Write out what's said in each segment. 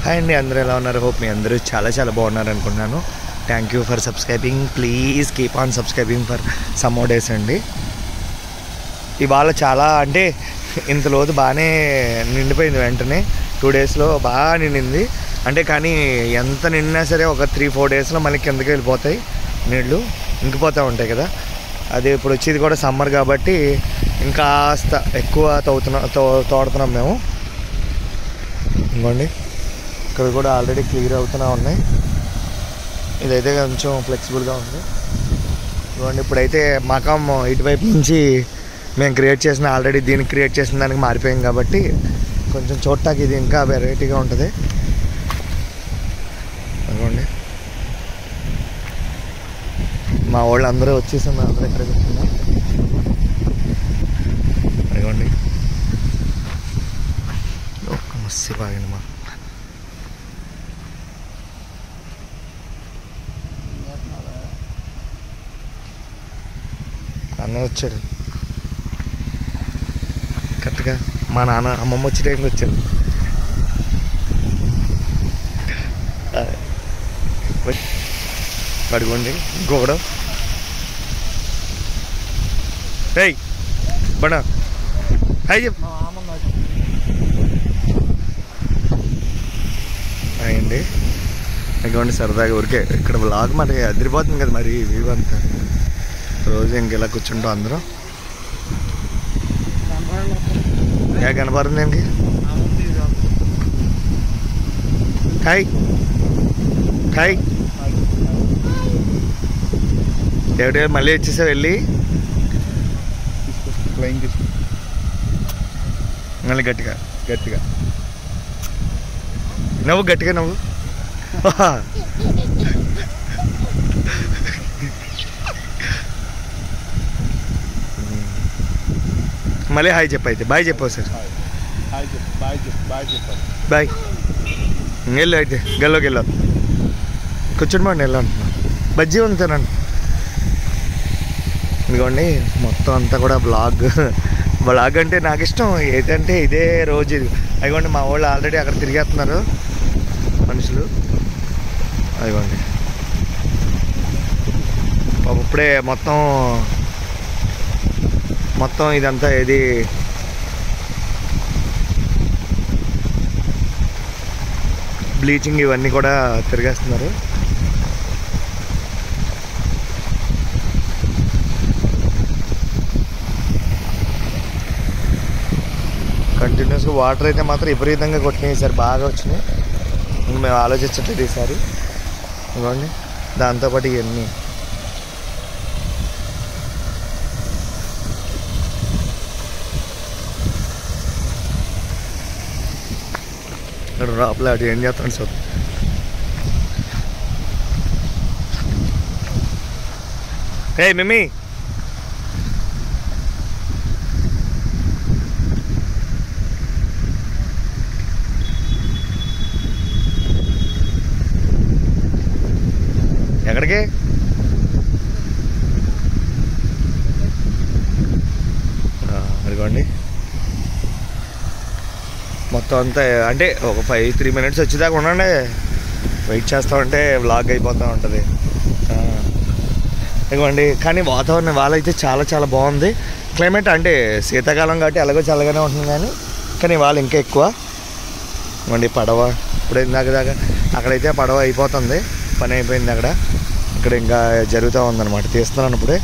Hi అండి అందరూ ఎలా ఉన్నారు హోప్ మీ అందరూ చాలా చాలా బాగున్నారు అనుకున్నాను thank you for subscribing please keep on subscribing for some more days అండి ఇవాళ చాలా అంటే ఇంత లోతు బాగానే నిండిపోయింది వెంటనే టూ డేస్లో బాగా నిండింది అంటే కానీ ఎంత నిండినా సరే ఒక త్రీ ఫోర్ డేస్లో మళ్ళీ కిందకి వెళ్ళిపోతాయి నీళ్ళు ఇంకిపోతూ ఉంటాయి కదా అది ఇప్పుడు వచ్చేది కూడా సమ్మర్ కాబట్టి ఇంకాస్త ఎక్కువ తవ్వుతున్నాం తో తోడుతున్నాం మేము ఇంకోండి ఇక్కడ కూడా ఆల్రెడీ క్లియర్ అవుతూనే ఉన్నాయి ఇదైతే కొంచెం ఫ్లెక్సిబుల్గా ఉంది ఇదిగోండి ఇప్పుడైతే మకం ఇటువైపు నుంచి మేము క్రియేట్ చేసిన ఆల్రెడీ దీన్ని క్రియేట్ చేసిన దానికి మారిపోయాం కాబట్టి కొంచెం చూడటానికి ఇది ఇంకా వెరైటీగా ఉంటుంది అనుకోండి మా వాళ్ళు అందరూ వచ్చేసాం మేము అందరూ ఇక్కడ కూర్చున్నాం అదిగోండి ఒక్క మస్తు బాగండి మా అన్నయ్య వచ్చాడు కరెక్ట్గా మా నాన్న అమ్మమ్మ వచ్చే టైంకి వచ్చాడు అదే. అడుగుండి ఇంకొకడు ఏయ్ బడా హాయ్ చెప్పు అయ్యండి ఇదిగోండి సరదాగా ఊరికే ఇక్కడ బ్లాగ్ మరి అదిరిపోతుంది కదా మరి వ్యూ అంతా రోజు ఇంకెలా కూర్చుంటాం అందరం ఏ కనపడుతుంది ఏంటి హాయ్ హాయ్ ఎవడే మళ్ళీ వచ్చేసా వెళ్ళి ఫ్లయింగ్ తీసుకో మళ్ళీ గట్టిగా గట్టిగా నవ్వు గట్టిగా నవ్వు మళ్ళీ హాయ్ చెప్పు అయితే బాయ్ చెప్పు సార్ హాయ్ చెప్పు బాయ్ చెప్పు బాయ్ చెప్పాలి బాయ్ వెళ్ళు అయితే గల్లోకి వెళ్ళాం కూర్చొని బాండి వెళ్ళాను బజ్జీ ఉంది తినండి ఇదిగోండి మొత్తం అంతా కూడా బ్లాగ్ బ్లాగ్ అంటే నాకు ఇష్టం ఏదంటే ఇదే రోజు ఇది అదిగోండి మా వాళ్ళు ఆల్రెడీ అక్కడ తిరిగేస్తున్నారు మనుషులు అదిగోండి పాపం ఇప్పుడే మొత్తం మొత్తం ఇదంతా ఇది బ్లీచింగ్ ఇవన్నీ కూడా తిరిగేస్తున్నారు కంటిన్యూస్గా వాటర్ అయితే మాత్రం విపరీతంగా కొట్టినాయి ఈసారి బాగా వచ్చినాయి ఇంక మేము ఆలోచించట్లేదు ఈసారి ఇవ్వండి దాంతోపాటు ఇవన్నీ ఇక్కడ లోపల అటు ఏం చేస్తాను సార్ ఏ మిమ్మీ ఎక్కడికి ఆ, అదిగోండి మొత్తం అంతా అంటే ఒక ఫైవ్ త్రీ మినిట్స్ వచ్చేదాకా ఉండండి వెయిట్ చేస్తూ ఉంటే వ్లాగ్ అయిపోతూ ఉంటుంది ఆ, ఇదిగోండి కానీ వాతావరణం వాళ్ళైతే చాలా చాలా బాగుంది క్లైమేట్ అంటే శీతాకాలం కాబట్టి ఎలాగో చల్లగానే ఉంటుంది కానీ కానీ వాళ్ళు ఇంకా ఎక్కువ ఇవ్వండి పడవ ఇప్పుడు ఇందాక దాకా అక్కడైతే పడవ అయిపోతుంది పని అయిపోయింది అక్కడ ఇక్కడ ఇంకా జరుగుతూ ఉందన్నమాట తీస్తున్నాను ఇప్పుడే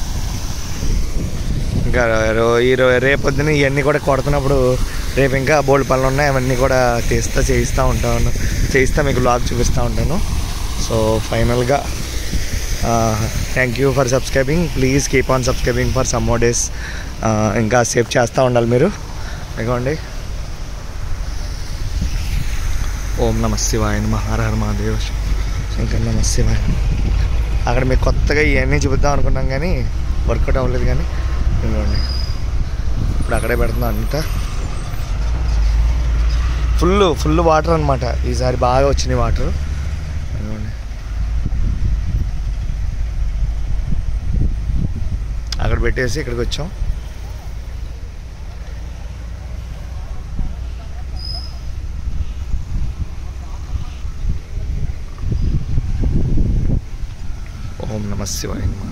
ఇంకా రో- ఈ రో రేపొద్దున ఇవన్నీ కూడా కొడుతున్నప్పుడు రేపు ఇంకా బోల్డ్ పనులు ఉన్నాయి అవన్నీ కూడా తీస్తా చేయిస్తూ ఉంటాను చేయిస్తా మీకు బ్లాగ్ చూపిస్తూ ఉంటాను సో ఫైనల్గా thank you for subscribing please keep on subscribing for some more days ఇంకా సేవ్ చేస్తూ ఉండాలి మీరు ఇదిగోండి ఓం నమ శివాయ నమ హర హర మహాదేవ్ శంకర్ నమ శివాయ అక్కడ మీకు కొత్తగా ఇవన్నీ చూపిద్దాం అనుకున్నాం కానీ వర్కౌట్ అవ్వలేదు కానీ ఇదిగోండి ఇప్పుడు అక్కడే పెడుతున్నాం అంతా ఫుల్ ఫుల్ వాటర్ అనమాట ఈసారి బాగా వచ్చినాయి వాటర్ ఇదిగోండి అక్కడ పెట్టేసి ఇక్కడికి వచ్చాం నమ శివాయ నమ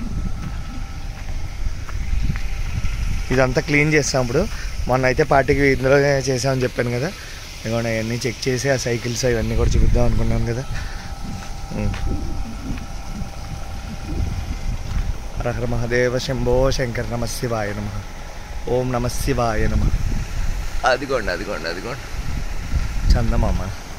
ఇదంతా క్లీన్ చేస్తాం ఇప్పుడు మొన్న అయితే పార్టీకి ఇందులోనే చేసామని చెప్పాను కదా ఇదిగోండి అవన్నీ చెక్ చేసి ఆ సైకిల్స్ ఇవన్నీ కూడా చూపిద్దాం అనుకున్నాను కదా ఉమ్. హరహర మహదేవ శంభో శంకర నమ శివాయ నమ ఓం నమ శివాయ నమ అదిగోండి అదిగోండి అదిగోండి చందమామ